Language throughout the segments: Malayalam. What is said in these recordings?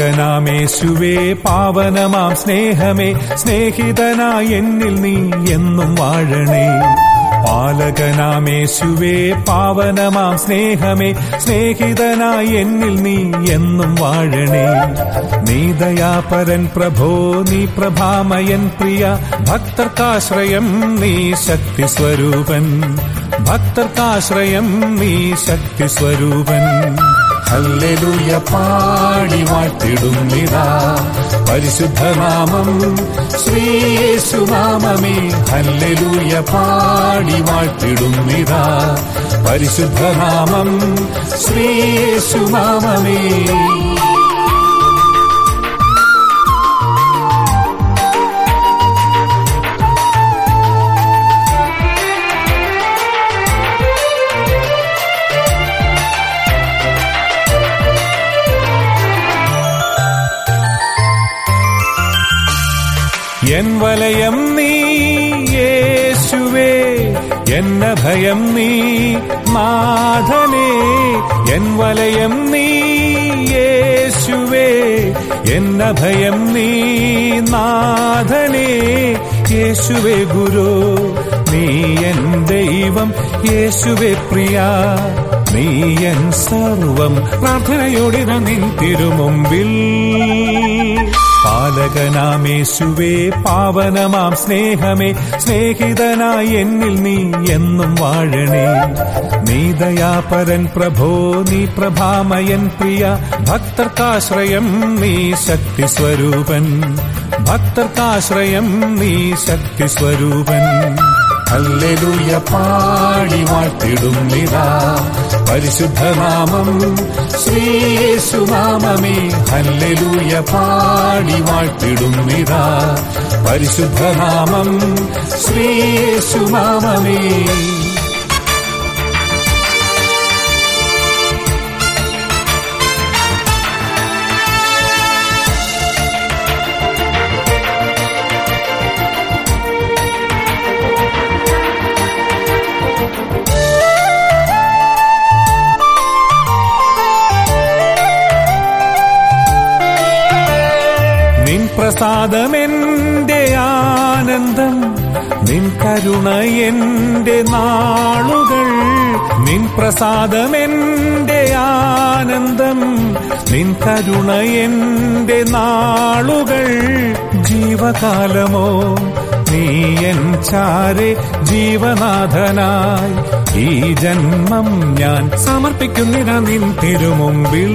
പാലകനാമേശുവേ പാവനമാം സ്നേഹമേ സ്നേഹിതനായി എന്നിൽ നീ എന്നും വാഴണേ പാലകനാമേശുവേ പാവനമാം സ്നേഹമേ സ്നേഹിതനായി എന്നിൽ നീ എന്നും വാഴണേ നീ ദയാപരൻ പ്രഭോ നീ പ്രഭാമയൻ പ്രിയ ഭക്തർക്കാശ്രയം നീ ശക്തി സ്വരൂപൻ ഭക്തർക്കാശ്രയം നീ ശക്തി സ്വരൂപൻ ഹല്ലേലൂയ പാടി വാഴ്ത്തിടുന്നിതാ പരിശുദ്ധനാമം ശ്രീയേശുനാമമേ ഹല്ലേലൂയ പാടി വാഴ്ത്തിടുന്നിതാ പരിശുദ്ധനാമം ശ്രീയേശുനാമമേ എൻ വലയം നീ യേശുവേ എന്ന ഭയം നീ നാഥനേ എൻ വലയം നീ യേശുവേ എന്ന ഭയം നീ നാഥനേ യേശുവേ ഗുരു നീ എൻ ദൈവം യേശുവേ പ്രിയ നീ എൻ സർവം പ്രാർത്ഥനയോടെ നിൻ തിരുമുമ്പിൽ പാലകനാമേശുവേ പാവനമാം സ്നേഹമേ സ്നേഹിതനായി എന്നിൽ നീ എന്നും വാഴണേ നീ ദയാപരൻ പ്രഭോ നീ പ്രഭാമയൻ പ്രിയ ഭക്തർക്കാശ്രയം നീ ശക്തി സ്വരൂപൻ ഭക്തർക്കാശ്രയം നീ ശക്തി സ്വരൂപൻ ഹല്ലേലൂയ പാടി വാഴ്ത്തിടുന്നിതാ പരിശുദ്ധനാമം ശ്രീയേശുനാമമേ ഹല്ലേലൂയ പാടി വാഴ്ത്തിടുന്നിതാ പരിശുദ്ധനാമം ശ്രീയേശുനാമമേ നിൻ പ്രസാദമെന്റെ ആനന്ദം നിൻ കരുണ എന്റെ നാളുകൾ നിൻ പ്രസാദമെന്റെ ആനന്ദം നിൻ കരുണ എന്റെ നാളുകൾ ജീവകാലമോ നീ എൻ ചാരെ ജീവനാഥനായി ഈ ജന്മം ഞാൻ സമർപ്പിക്കുന്നിട നിൻ തിരുമുമ്പിൽ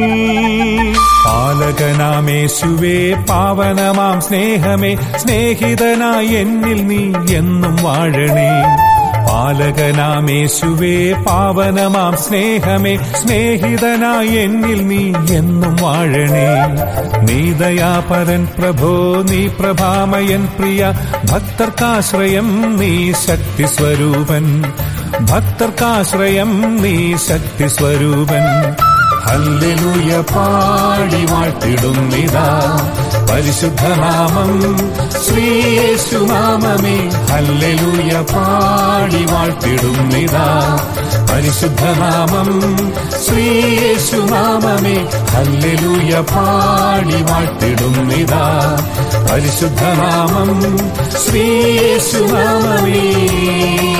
പാലകനാമേശുവേ പാവനമാം സ്നേഹമേ സ്നേഹിതനായി എന്നിൽ നീ എന്നും വാഴണേ പാലകനാമേശുവേ പാവനമാം സ്നേഹമേ സ്നേഹിതനായി എന്നിൽ നീ എന്നും വാഴണേ നീ ദയാപരൻ പ്രഭോ നീ പ്രഭാമയൻ പ്രിയ ഭക്തർക്കാശ്രയം നീ ശക്തി സ്വരൂപൻ ഭക്തർക്കാശ്രയം നീ ശക്തി സ്വരൂപൻ ഹല്ലേലൂയ പാടി വാഴ്ത്തിടുന്നിതാ പരിശുദ്ധനാമം ശ്രീയേശുനാമമേ ഹല്ലേലൂയ പാടി വാഴ്ത്തിടുന്നിതാ പരിശുദ്ധനാമം ശ്രീയേശുനാമമേ ഹല്ലേലൂയ പാടി വാഴ്ത്തിടുന്നിതാ പരിശുദ്ധനാമം ശ്രീയേശുനാമമേ